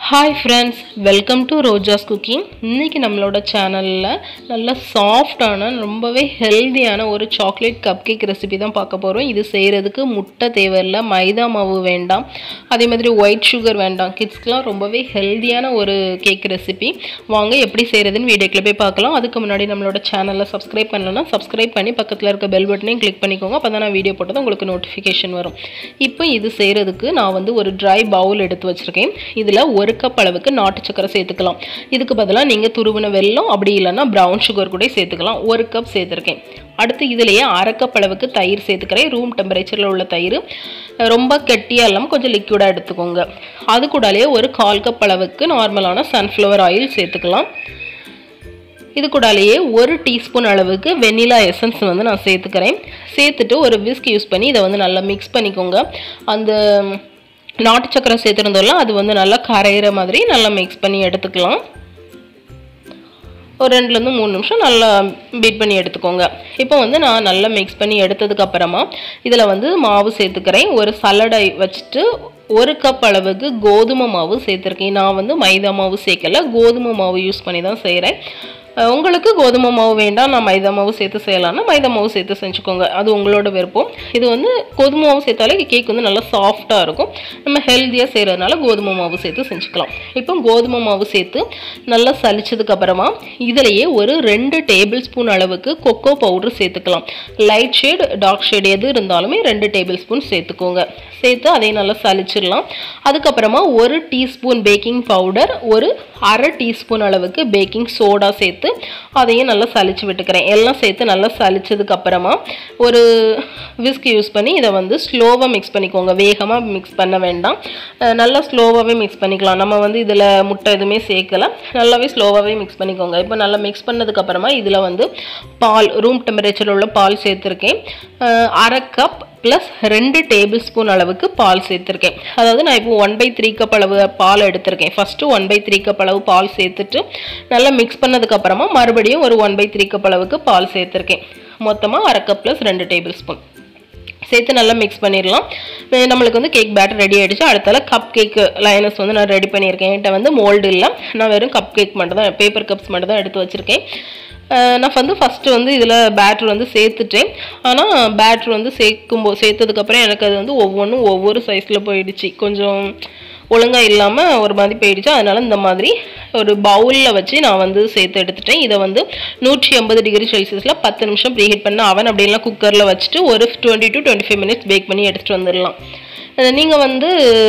hi friends welcome to Roja's cooking இன்றைக்கி நம்மளோட சேனலில் நல்ல சாஃப்டான ரொம்பவே ஹெல்தியான ஒரு சாக்லேட் கப் கேக் ரெசிபி தான் பார்க்க போகிறோம் இது செய்கிறதுக்கு முட்டை தேவையில்லை மைதா மாவு வேண்டாம் அதே மாதிரி ஒயிட் சுகர் வேண்டாம் கிட்ஸ்க்கெலாம் ரொம்பவே ஹெல்தியான ஒரு கேக் ரெசிபி வாங்க எப்படி செய்கிறதுன்னு வீடியோக்கில் போய் பார்க்கலாம் அதுக்கு முன்னாடி நம்மளோட சேனலை சப்ஸ்கிரைப் பண்ணலன்னா சப்ஸ்கிரைப் பண்ணி பக்கத்தில் இருக்க பெல் பட்டனையும் கிளிக் பண்ணிக்கோங்க அப்போ தான் நான் வீடியோ போட்டது உங்களுக்கு நோட்டிஃபிகேஷன் வரும் இப்போ இது செய்கிறதுக்கு நான் வந்து ஒரு ட்ரை பவுல் எடுத்து வச்சுருக்கேன் இதில் ஒரு கப் அளவுக்கு நாட்டு சக்கரை சேர்த்துக்கலாம் இதுக்கு பதிலாக நீங்கள் துருவின வெல்லம் அப்படி இல்லைன்னா ப்ரௌன் சுகர் கூட சேர்த்துக்கலாம் ஒரு கப் சேர்த்துருக்கேன் அடுத்து இதுலேயே அரை கப் அளவுக்கு தயிர் சேர்த்துக்கிறேன் ரூம் டெம்பரேச்சரில் உள்ள தயிர் ரொம்ப கெட்டியாக இல்லாமல் கொஞ்சம் லிக்விடாக எடுத்துக்கோங்க அது கூடாலே ஒரு கால் கப் அளவுக்கு நார்மலான சன்ஃப்ளவர் ஆயில் சேர்த்துக்கலாம் இது கூடாலேயே ஒரு டீஸ்பூன் அளவுக்கு வெனிலா எசன்ஸ் வந்து நான் சேர்த்துக்கிறேன் சேர்த்துட்டு ஒரு விஸ்க் யூஸ் பண்ணி இதை வந்து நல்லா மிக்ஸ் பண்ணிக்கோங்க அந்த நாட்டு சக்கரை சேர்த்துருந்தோம்ல அது வந்து நல்லா கரையிற மாதிரி நல்லா மிக்ஸ் பண்ணி எடுத்துக்கலாம் ஒரு ரெண்டுலேருந்து மூணு நிமிஷம் நல்லா பீட் பண்ணி எடுத்துக்கோங்க இப்போ வந்து நான் நல்லா மிக்ஸ் பண்ணி எடுத்ததுக்கு அப்புறமா இதில் வந்து மாவு சேர்த்துக்கிறேன் ஒரு சலடை வச்சுட்டு ஒரு கப் அளவுக்கு கோதுமை மாவு சேர்த்துருக்கேன் நான் வந்து மைதா மாவு சேர்க்கல கோதுமை மாவு யூஸ் பண்ணி தான் செய்கிறேன் உங்களுக்கு கோதுமை மாவு வேண்டாம் நான் மைதா மாவு சேர்த்து செய்யலாம்னா மைதா மாவு சேர்த்து செஞ்சுக்கோங்க அது உங்களோட விருப்பம் இது வந்து கோதுமை மாவு சேர்த்தாலே கேக் வந்து நல்லா சாஃப்டாக இருக்கும் நம்ம ஹெல்த்தியாக செய்கிறதுனால கோதுமை மாவு சேர்த்து செஞ்சுக்கலாம் இப்போ கோதுமை மாவு சேர்த்து நல்லா சலிச்சதுக்கு அப்புறமா இதிலையே ஒரு ரெண்டு டேபிள் ஸ்பூன் அளவுக்கு கொக்கோ பவுடர் சேர்த்துக்கலாம் லைட் ஷேட் டார்க் ஷேட் எது இருந்தாலுமே ரெண்டு டேபிள் ஸ்பூன் சேர்த்துக்கோங்க சேர்த்து அதையும் நல்லா சலிச்சிடலாம் அதுக்கப்புறமா ஒரு டீஸ்பூன் பேக்கிங் பவுடர் ஒரு அரை டீஸ்பூன் அளவுக்கு பேக்கிங் சோடா சேர்த்து அதையும் நல்லா சலிச்சு விட்டுக்கிறேன் எல்லாம் சேர்த்து நல்லா சலிச்சதுக்கு அப்புறமா ஒரு விஸ்க் யூஸ் பண்ணி இதை வந்து ஸ்லோவாக மிக்ஸ் பண்ணிக்கோங்க வேகமாக மிக்ஸ் பண்ண வேண்டாம் நல்லா ஸ்லோவாகவே மிக்ஸ் பண்ணிக்கலாம் நம்ம வந்து இதில் முட்டை எதுவுமே சேர்க்கல நல்லாவே ஸ்லோவாகவே மிக்ஸ் பண்ணிக்கோங்க இப்போ நல்லா மிக்ஸ் பண்ணதுக்கப்புறமா இதில் வந்து பால் ரூம் டெம்பரேச்சரில் உள்ள பால் சேர்த்துருக்கேன் அரை கப் ப்ளஸ் ரெண்டு டேபிள் ஸ்பூன் அளவுக்கு பால் சேர்த்துருக்கேன் அதாவது நான் இப்போ ஒன் பை த்ரீ கப் அளவு பால் எடுத்திருக்கேன் first one by three cup அளவு பால் சேர்த்துட்டு நல்லா மிக்ஸ் பண்ணதுக்கப்புறமா மறுபடியும் ஒரு ஒன் பை த்ரீ கப் அளவுக்கு பால் சேர்த்துருக்கேன் மொத்தமாக அரை கப் ப்ளஸ் ரெண்டு டேபிள் ஸ்பூன் சேர்த்து நல்லா மிக்ஸ் பண்ணிடலாம் நம்மளுக்கு வந்து கேக் பேட்டர் ரெடி ஆகிடுச்சு அடுத்தால கப் கேக் லைனஸ் வந்து நான் ரெடி பண்ணியிருக்கேன் என்கிட்ட வந்து மோல்டு இல்லை நான் வெறும் கப் கேக் மட்டும் தான் பேப்பர் கப்ஸ் மட்டும் தான் எடுத்து வச்சுருக்கேன் நான் வந்து ஃபஸ்ட்டு வந்து இதில் பேட்ரு வந்து சேர்த்துட்டேன் ஆனால் பேட்ரு வந்து சேர்க்கும்போது சேர்த்ததுக்கப்புறம் எனக்கு அது வந்து ஒவ்வொன்றும் ஒவ்வொரு சைஸில் போயிடுச்சு கொஞ்சம் ஒழுங்காக இல்லாமல் ஒரு மாதிரி போயிடுச்சு அதனால் இந்த மாதிரி ஒரு பவுலில் வச்சு நான் வந்து சேர்த்து எடுத்துட்டேன் இதை வந்து நூற்றி ஐம்பது டிகிரி செல்சியஸில் பத்து நிமிஷம் ப்ரீஹீட் பண்ண அவன் அப்படின்லாம் குக்கரில் வச்சுட்டு ஒரு twenty to twenty five minutes bake பண்ணி எடுத்துகிட்டு வந்துடலாம் நீங்கள் வந்து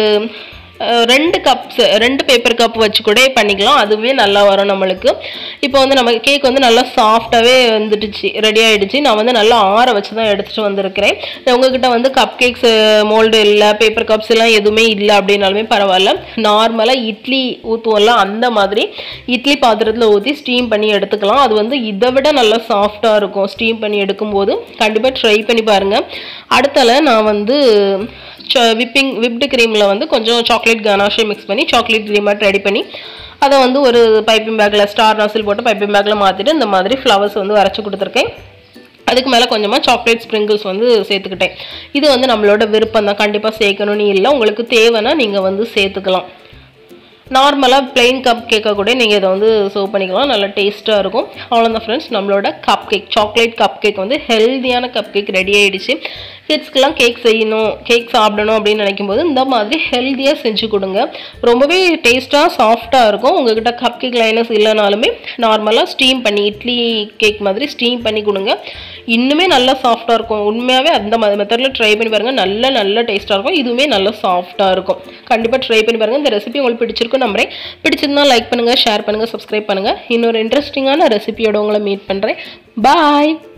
ரெண்டு கப்ஸ் ரெண்டு பேப்பர் கப் வச்சு கூட பண்ணிக்கலாம் அதுவே நல்லா வரும் நம்மளுக்கு இப்போ வந்து நம்ம கேக் வந்து நல்லா சாஃப்டாகவே வந்துடுச்சு ரெடி ஆகிடுச்சு நான் வந்து நல்லா ஆற வச்சு தான் எடுத்துகிட்டு வந்திருக்கிறேன் உங்ககிட்ட வந்து கப் கேக்ஸ் மோல்டு இல்லை பேப்பர் கப்ஸ் எல்லாம் எதுவுமே இல்லை அப்படின்னாலுமே பரவாயில்ல நார்மலாக இட்லி ஊற்றுவோம்ல அந்த மாதிரி இட்லி பாத்திரத்தில் ஊற்றி ஸ்டீம் பண்ணி எடுத்துக்கலாம் அது வந்து இதை விட நல்லா சாஃப்டாக இருக்கும் ஸ்டீம் பண்ணி எடுக்கும்போது கண்டிப்பாக ட்ரை பண்ணி பாருங்கள் அடுத்தால நான் வந்து விப்பிங் விப்டு க்ரீமில் வந்து கொஞ்சம் சாக்லேட் கனாஷே மிக்ஸ் பண்ணி சாக்லேட் க்ரீமாக ரெடி பண்ணி அதை வந்து ஒரு பைப்பிங் பேக்கில் ஸ்டார் நாசில் போட்டு பைப்பிங் பேக்கில் மாற்றிட்டு இந்த மாதிரி ஃப்ளவர்ஸ் வந்து வரைச்சி கொடுத்துருக்கேன் அதுக்கு மேலே கொஞ்சமாக சாக்லேட் ஸ்ப்ரிங்கிள்ஸ் வந்து சேர்த்துக்கிட்டேன் இது வந்து நம்மளோட விருப்பம் தான் கண்டிப்பாக சேர்க்கணும்னு இல்லை உங்களுக்கு தேவைன்னா நீங்கள் வந்து சேர்த்துக்கலாம் நார்மலாக பிளெயின் கப் கேக்கை கூட நீங்கள் இதை வந்து சர்வ் பண்ணிக்கலாம் நல்லா டேஸ்ட்டாக இருக்கும் அவ்வளோதான் ஃப்ரெண்ட்ஸ் நம்மளோட cupcake chocolate cupcake வந்து ஹெல்த்தியான கப் கேக் ரெடி ஆகிடுச்சு கிட்ஸ்க்கெலாம் கேக் செய்யணும் கேக் சாப்பிடணும் அப்படின்னு நினைக்கும் போது இந்த மாதிரி ஹெல்த்தியாக செஞ்சு கொடுங்க ரொம்பவே டேஸ்ட்டாக சாஃப்டாக இருக்கும் உங்ககிட்ட கப் கேக் லைனஸ் இல்லைனாலுமே நார்மலாக ஸ்டீம் பண்ணி இட்லி கேக் மாதிரி ஸ்டீம் பண்ணி கொடுங்க இன்னுமே நல்லா சாஃப்டாக இருக்கும் உண்மையாகவே அந்த மெத்தடில் ட்ரை பண்ணி பாருங்கள் நல்ல நல்ல டேஸ்ட்டாக இருக்கும் இதுவுமே நல்லா சாஃப்டாக இருக்கும் கண்டிப்பாக ட்ரை பண்ணி பாருங்கள் இந்த ரெசிபி உங்களுக்கு பிடிச்சிருக்கும் நம்புறேன் பிடிச்சிருந்தா லைக் பண்ணுங்கள் ஷேர் பண்ணுங்கள் சப்ஸ்கிரைப் பண்ணுங்கள் இன்னொரு இன்ட்ரெஸ்டிங்கான ரெசிபியோட உங்களை மீட் பண்ணுறேன் பாய்